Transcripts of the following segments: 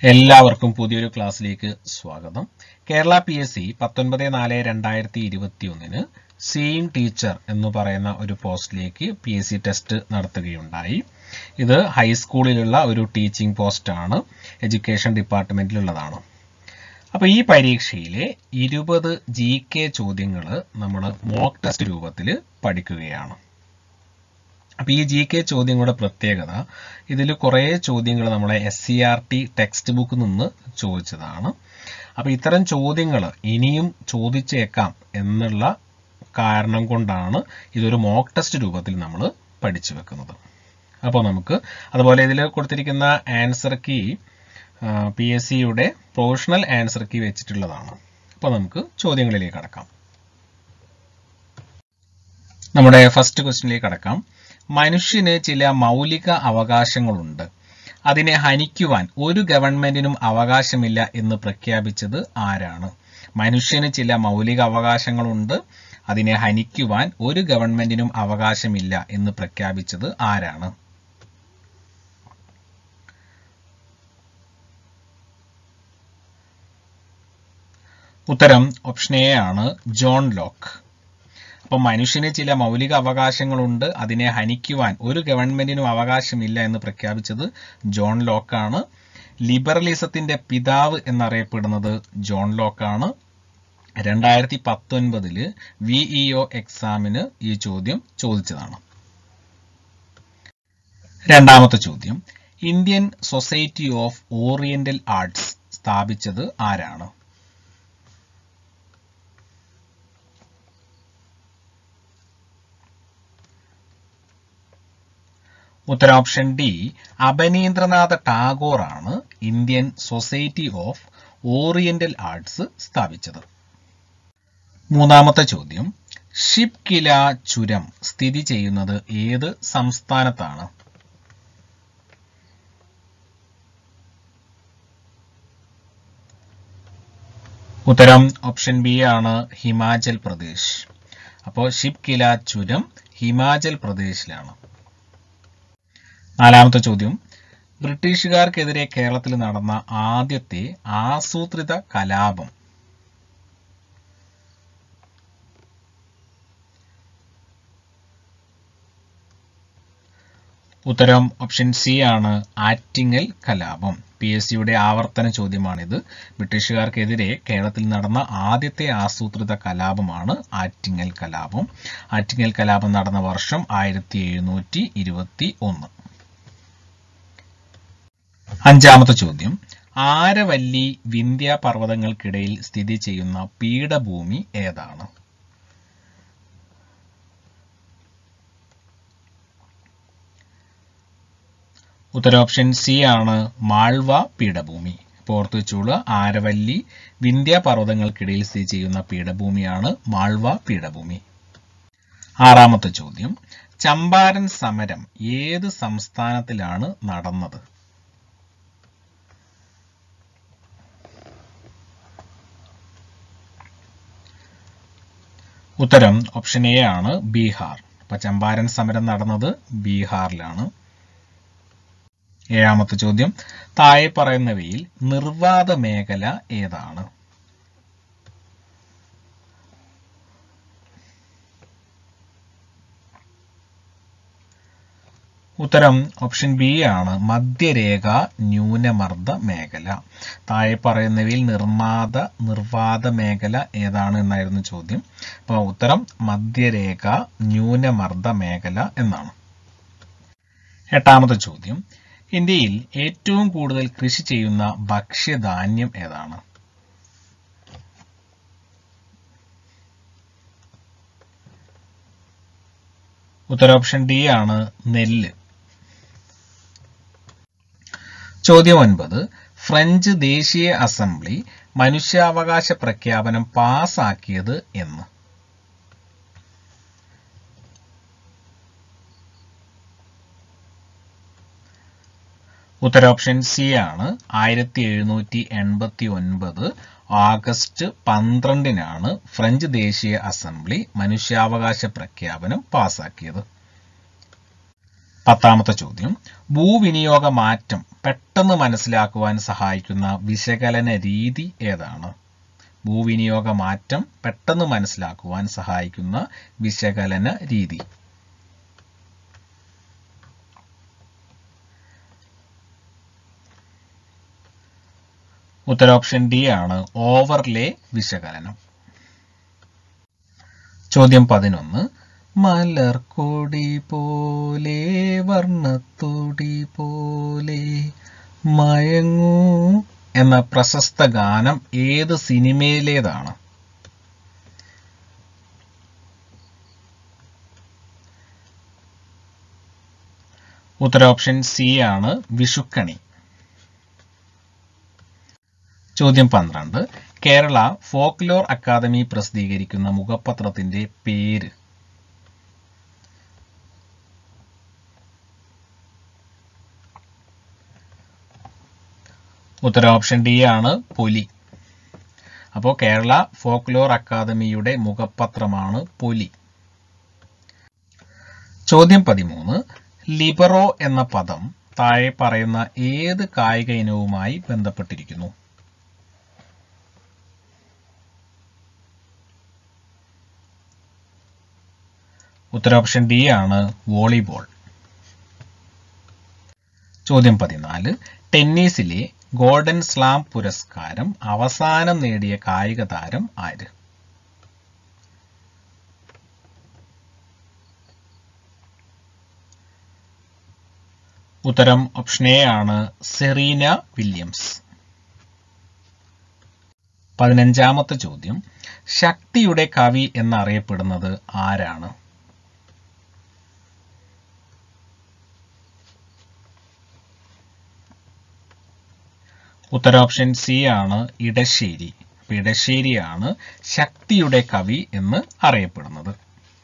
എല്ലാവർക്കും പുതിയൊരു ക്ലാസ്സിലേക്ക് സ്വാഗതം കേരള പി എസ് സി പത്തൊൻപത് നാല് രണ്ടായിരത്തി ഇരുപത്തി ഒന്നിന് സീയിങ് ടീച്ചർ എന്ന് പറയുന്ന ഒരു പോസ്റ്റിലേക്ക് പി എസ് സി ടെസ്റ്റ് നടത്തുകയുണ്ടായി ഇത് ഹൈസ്കൂളിലുള്ള ഒരു ടീച്ചിങ് പോസ്റ്റാണ് എഡ്യൂക്കേഷൻ ഡിപ്പാർട്ട്മെന്റിലുള്ളതാണ് അപ്പോൾ ഈ പരീക്ഷയിലെ ഇരുപത് ജി കെ ചോദ്യങ്ങൾ നമ്മൾ മോക്ക് ടെസ്റ്റ് രൂപത്തിൽ പഠിക്കുകയാണ് അപ്പോൾ ഈ ജി കെ ചോദ്യങ്ങളുടെ പ്രത്യേകത ഇതിൽ കുറേ ചോദ്യങ്ങൾ നമ്മളെ S C R T text ബുക്കിൽ നിന്ന് ചോദിച്ചതാണ് അപ്പോൾ ഇത്തരം ചോദ്യങ്ങൾ ഇനിയും ചോദിച്ചേക്കാം എന്നുള്ള കാരണം കൊണ്ടാണ് ഇതൊരു മോക്ക് ടെസ്റ്റ് രൂപത്തിൽ നമ്മൾ പഠിച്ചു വെക്കുന്നത് അപ്പോൾ നമുക്ക് അതുപോലെ ഇതിൽ കൊടുത്തിരിക്കുന്ന ആൻസർ കീ പി എസ് സിയുടെ പ്രൊഫഷണൽ ആൻസർ കീ വെച്ചിട്ടുള്ളതാണ് അപ്പോൾ നമുക്ക് ചോദ്യങ്ങളിലേക്ക് കടക്കാം നമ്മുടെ ഫസ്റ്റ് ക്വസ്റ്റിനിലേക്ക് കടക്കാം മനുഷ്യന് ചില മൗലിക അവകാശങ്ങളുണ്ട് അതിനെ ഹനിക്കുവാൻ ഒരു ഗവൺമെന്റിനും അവകാശമില്ല എന്ന് പ്രഖ്യാപിച്ചത് ആരാണ് മനുഷ്യന് ചില മൗലിക അവകാശങ്ങളുണ്ട് അതിനെ ഹനിക്കുവാൻ ഒരു ഗവൺമെന്റിനും അവകാശമില്ല എന്ന് പ്രഖ്യാപിച്ചത് ആരാണ് ഉത്തരം ഓപ്ഷൻ എ ആണ് ജോൺ ലോക്ക് അപ്പോൾ മനുഷ്യന് ചില മൗലിക അവകാശങ്ങളുണ്ട് അതിനെ ഹനിക്കുവാൻ ഒരു ഗവൺമെന്റിനും അവകാശമില്ല എന്ന് പ്രഖ്യാപിച്ചത് ജോൺ ലോക്കാണ് ലിബറലിസത്തിന്റെ പിതാവ് എന്നറിയപ്പെടുന്നത് ജോൺ ലോക്കാണ് രണ്ടായിരത്തി പത്തൊൻപതില് വിഇഒ എക്സാമിന് ഈ ചോദ്യം ചോദിച്ചതാണ് രണ്ടാമത്തെ ചോദ്യം Indian Society of Oriental Arts സ്ഥാപിച്ചത് ആരാണ് ഉത്തരം ഓപ്ഷൻ ഡി അപനീന്ദ്രനാഥ ടാഗോർ ആണ് Indian Society of Oriental Arts സ്ഥാപിച്ചത് മൂന്നാമത്തെ ചോദ്യം ഷിപ്കില ചുരം സ്ഥിതി ചെയ്യുന്നത് ഏത് സംസ്ഥാനത്താണ് ഉത്തരം ഓപ്ഷൻ ബി ആണ് ഹിമാചൽ പ്രദേശ് അപ്പോൾ ഷിപ്കില ചുരം ഹിമാചൽ പ്രദേശിലാണ് നാലാമത്തെ ചോദ്യം ബ്രിട്ടീഷുകാർക്കെതിരെ കേരളത്തിൽ നടന്ന ആദ്യത്തെ ആസൂത്രിത കലാപം ഉത്തരം ഓപ്ഷൻ സി ആണ് ആറ്റിങ്ങൽ കലാപം പി എസ് സിയുടെ ആവർത്തന ചോദ്യമാണിത് ബ്രിട്ടീഷുകാർക്കെതിരെ കേരളത്തിൽ നടന്ന ആദ്യത്തെ ആസൂത്രിത കലാപമാണ് ആറ്റിങ്ങൽ കലാപം ആറ്റിങ്ങൽ കലാപം നടന്ന വർഷം ആയിരത്തി എഴുന്നൂറ്റി ഇരുപത്തി ഒന്ന് അഞ്ചാമത്തെ ചോദ്യം ആരവല്ലി വിന്ധ്യ പർവ്വതങ്ങൾക്കിടയിൽ സ്ഥിതി ചെയ്യുന്ന പീഠഭൂമി ഏതാണ് ഉത്തര ഓപ്ഷൻ സി ആണ് മാൾവ പീഠഭൂമി ഓർത്തു വെച്ചോളുക ആരവല്ലി വിന്ധ്യ പർവ്വതങ്ങൾക്കിടയിൽ സ്ഥിതി ചെയ്യുന്ന പീഠഭൂമിയാണ് മാൾവ പീഠഭൂമി ആറാമത്തെ ചോദ്യം ചമ്പാരൻ സമരം ഏത് സംസ്ഥാനത്തിലാണ് നടന്നത് ഉത്തരം ഓപ്ഷൻ എ ആണ് ബീഹാർ അപ്പൊ ചമ്പാരൻ സമരം നടന്നത് ബീഹാറിലാണ് ഏഴാമത്തെ ചോദ്യം താഴെ പറയുന്നവയിൽ നിർവാത മേഖല ഏതാണ് ഉത്തരം ഓപ്ഷൻ ബി ആണ് മധ്യരേഖ ന്യൂനമർദ്ദ മേഖല താഴെ പറയുന്നവയിൽ നിർമാത നിർവാത മേഖല ഏതാണ് എന്നായിരുന്നു ചോദ്യം അപ്പോൾ ഉത്തരം മധ്യരേഖ ന്യൂനമർദ്ദ മേഖല എന്നാണ് എട്ടാമത്തെ ചോദ്യം ഇന്ത്യയിൽ ഏറ്റവും കൂടുതൽ കൃഷി ചെയ്യുന്ന ഭക്ഷ്യധാന്യം ഏതാണ് ഉത്തര ഓപ്ഷൻ ഡി ആണ് നെല്ല് ചോദ്യം ഒൻപത് ഫ്രഞ്ച് ദേശീയ അസംബ്ലി മനുഷ്യാവകാശ പ്രഖ്യാപനം പാസാക്കിയത് എന്ന് ഉത്തര ഓപ്ഷൻ സി ആണ് ആയിരത്തി എഴുന്നൂറ്റി എൺപത്തി ഒൻപത് ആഗസ്റ്റ് പന്ത്രണ്ടിനാണ് ഫ്രഞ്ച് ദേശീയ അസംബ്ലി മനുഷ്യാവകാശ പ്രഖ്യാപനം പാസാക്കിയത് പത്താമത്തെ ചോദ്യം ഭൂവിനിയോഗ മാറ്റം പെട്ടെന്ന് മനസ്സിലാക്കുവാൻ സഹായിക്കുന്ന വിശകലന രീതി ഏതാണ് ഭൂവിനിയോഗ മാറ്റം പെട്ടെന്ന് മനസ്സിലാക്കുവാൻ സഹായിക്കുന്ന വിശകലന രീതി ഉത്തര ഓപ്ഷൻ ഡി ആണ് ഓവർലേ വിശകലനം ചോദ്യം പതിനൊന്ന് മലർക്കൊടി പോലെ വർണ്ണത്തൊടി പോലെ മയങ്ങൂ എന്ന പ്രശസ്ത ഗാനം ഏത് സിനിമയിലേതാണ് ഉത്തര ഓപ്ഷൻ സി ആണ് വിഷുക്കണി ചോദ്യം പന്ത്രണ്ട് കേരള ഫോക്ലോർ അക്കാദമി പ്രസിദ്ധീകരിക്കുന്ന മുഖപത്രത്തിന്റെ പേര് ഉത്തര ഓപ്ഷൻ ഡി ആണ് പൊലി അപ്പോൾ കേരള ഫോക്ലോർ അക്കാദമിയുടെ മുഖപത്രമാണ് പൊലി ചോദ്യം പതിമൂന്ന് ലിബറോ എന്ന പദം താഴെ പറയുന്ന ഏത് കായിക ഇനവുമായി ബന്ധപ്പെട്ടിരിക്കുന്നു ഉത്തര ഓപ്ഷൻ ഡി ആണ് വോളിബോൾ ചോദ്യം പതിനാല് ടെന്നീസിലെ ഗോൾഡൻ സ്ലാം പുരസ്കാരം അവസാനം നേടിയ കായിക താരം ആര് ഉത്തരം ഓപ്ഷൻ എ ആണ് സെറീന വില്യംസ് പതിനഞ്ചാമത്തെ ചോദ്യം ശക്തിയുടെ കവി എന്നറിയപ്പെടുന്നത് ആരാണ് ഉത്തര ഓപ്ഷൻ സി ആണ് ഇടശ്ശേരി അപ്പൊ ഇടശ്ശേരിയാണ് ശക്തിയുടെ കവി എന്ന് അറിയപ്പെടുന്നത്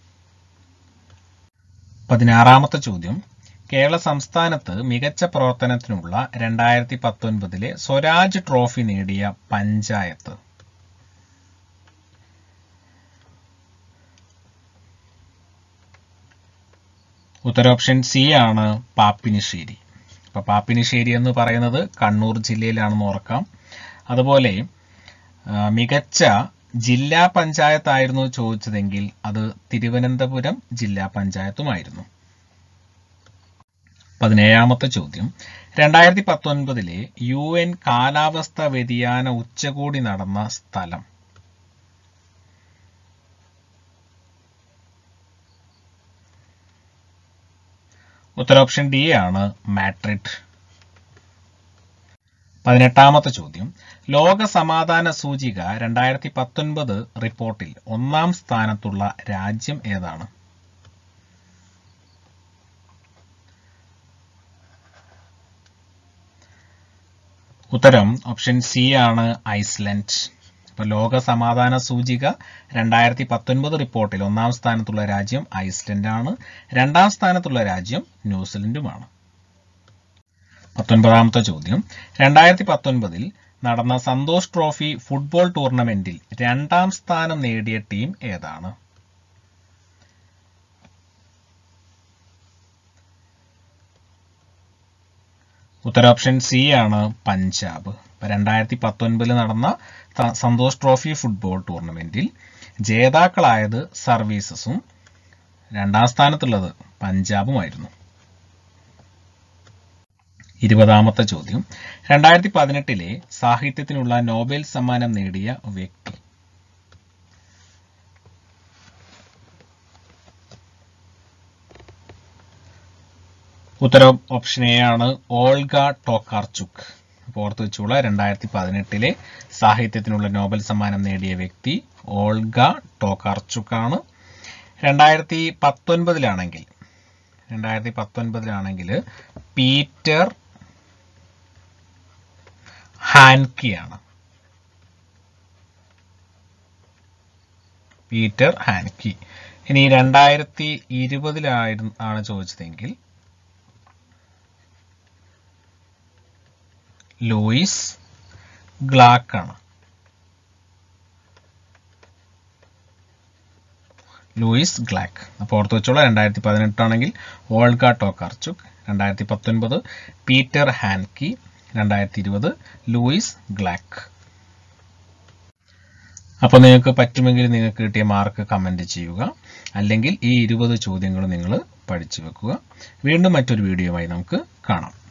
പതിനാറാമത്തെ ചോദ്യം കേരള സംസ്ഥാനത്ത് മികച്ച പ്രവർത്തനത്തിനുള്ള രണ്ടായിരത്തി പത്തൊൻപതിലെ സ്വരാജ് ട്രോഫി നേടിയ പഞ്ചായത്ത് ഉത്തര ഓപ്ഷൻ സി ആണ് പാപ്പിനിശ്ശേരി അപ്പൊ പാപ്പിനിശ്ശേരി എന്ന് പറയുന്നത് കണ്ണൂർ ജില്ലയിലാണെന്ന് ഓർക്കാം അതുപോലെ ആ, മികച്ച ജില്ലാ പഞ്ചായത്തായിരുന്നു ചോദിച്ചതെങ്കിൽ അത് തിരുവനന്തപുരം ജില്ലാ പഞ്ചായത്തുമായിരുന്നു പതിനേഴാമത്തെ ചോദ്യം രണ്ടായിരത്തി പത്തൊൻപതിലെ യു എൻ കാലാവസ്ഥ വ്യതിയാന ഉച്ചകോടി നടന്ന സ്ഥലം ഉത്തര ഓപ്ഷൻ ഡി ആണ് മാട്രിഡ് പതിനെട്ടാമത്തെ ചോദ്യം ലോക സമാധാന സൂചിക രണ്ടായിരത്തി പത്തൊൻപത് റിപ്പോർട്ടിൽ ഒന്നാം സ്ഥാനത്തുള്ള രാജ്യം ഏതാണ് ഉത്തരം ഓപ്ഷൻ സി ആണ് ഐസ്ലൻഡ് ഇപ്പൊ ലോക സമാധാന സൂചിക രണ്ടായിരത്തി പത്തൊൻപത് റിപ്പോർട്ടിൽ ഒന്നാം സ്ഥാനത്തുള്ള രാജ്യം ഐസ്ലൻഡ് ആണ് രണ്ടാം സ്ഥാനത്തുള്ള രാജ്യം ന്യൂസിലൻഡുമാണ് പത്തൊൻപതാമത്തെ ചോദ്യം രണ്ടായിരത്തി പത്തൊൻപതിൽ നടന്ന സന്തോഷ് ട്രോഫി ഫുട്ബോൾ ടൂർണമെന്റിൽ രണ്ടാം സ്ഥാനം നേടിയ ടീം ഏതാണ് ഉത്തര ഓപ്ഷൻ സി ആണ് പഞ്ചാബ് രണ്ടായിരത്തി പത്തൊൻപതിൽ നടന്ന ത- സന്തോഷ് ട്രോഫി ഫുട്ബോൾ ടൂർണമെന്റിൽ ജേതാക്കളായത് സർവീസസും രണ്ടാം സ്ഥാനത്തുള്ളത് പഞ്ചാബുമായിരുന്നു ഇരുപതാമത്തെ ചോദ്യം രണ്ടായിരത്തി പതിനെട്ടിലെ സാഹിത്യത്തിനുള്ള നോബൽ സമ്മാനം നേടിയ വ്യക്തി ഉത്തരം ഓപ്ഷൻ എ ആണ് ഓൾഗ ടോക്കാർചുക്ക് അപ്പോൾ ഓർത്ത് വെച്ചുള്ള രണ്ടായിരത്തി പതിനെട്ടിലെ സാഹിത്യത്തിനുള്ള നോബൽ സമ്മാനം നേടിയ വ്യക്തി ഓൾഗ ടോക്കാർചുക്ക് ആണ് രണ്ടായിരത്തി പത്തൊൻപതിലാണെങ്കിൽ രണ്ടായിരത്തി പത്തൊൻപതിലാണെങ്കിൽ പീറ്റർ ഹാൻകിയാണ് പീറ്റർ ഹാൻകി ഇനി രണ്ടായിരത്തി ഇരുപതിലായിരുന്നു ആണ് ചോദിച്ചതെങ്കിൽ ലൂയിസ് ഗ്ലാക്ക് ആണ് ലൂയിസ് ഗ്ലാക്ക് അപ്പോൾ ഓർത്ത് വെച്ചോളാം രണ്ടായിരത്തി പതിനെട്ടാണെങ്കിൽ ഓൾഗ ടോക്കാർച്ചുക് രണ്ടായിരത്തി പത്തൊൻപത് പീറ്റർ ഹാൻകി രണ്ടായിരത്തി ഇരുപത് ലൂയിസ് ഗ്ലാക്ക് അപ്പോൾ നിങ്ങൾക്ക് പറ്റുമെങ്കിൽ നിങ്ങൾക്ക് കിട്ടിയ മാർക്ക് കമൻറ്റ് ചെയ്യുക അല്ലെങ്കിൽ ഈ ഇരുപത് ചോദ്യങ്ങൾ നിങ്ങൾ പഠിച്ചു വെക്കുക വീണ്ടും മറ്റൊരു വീഡിയോയുമായി നമുക്ക് കാണാം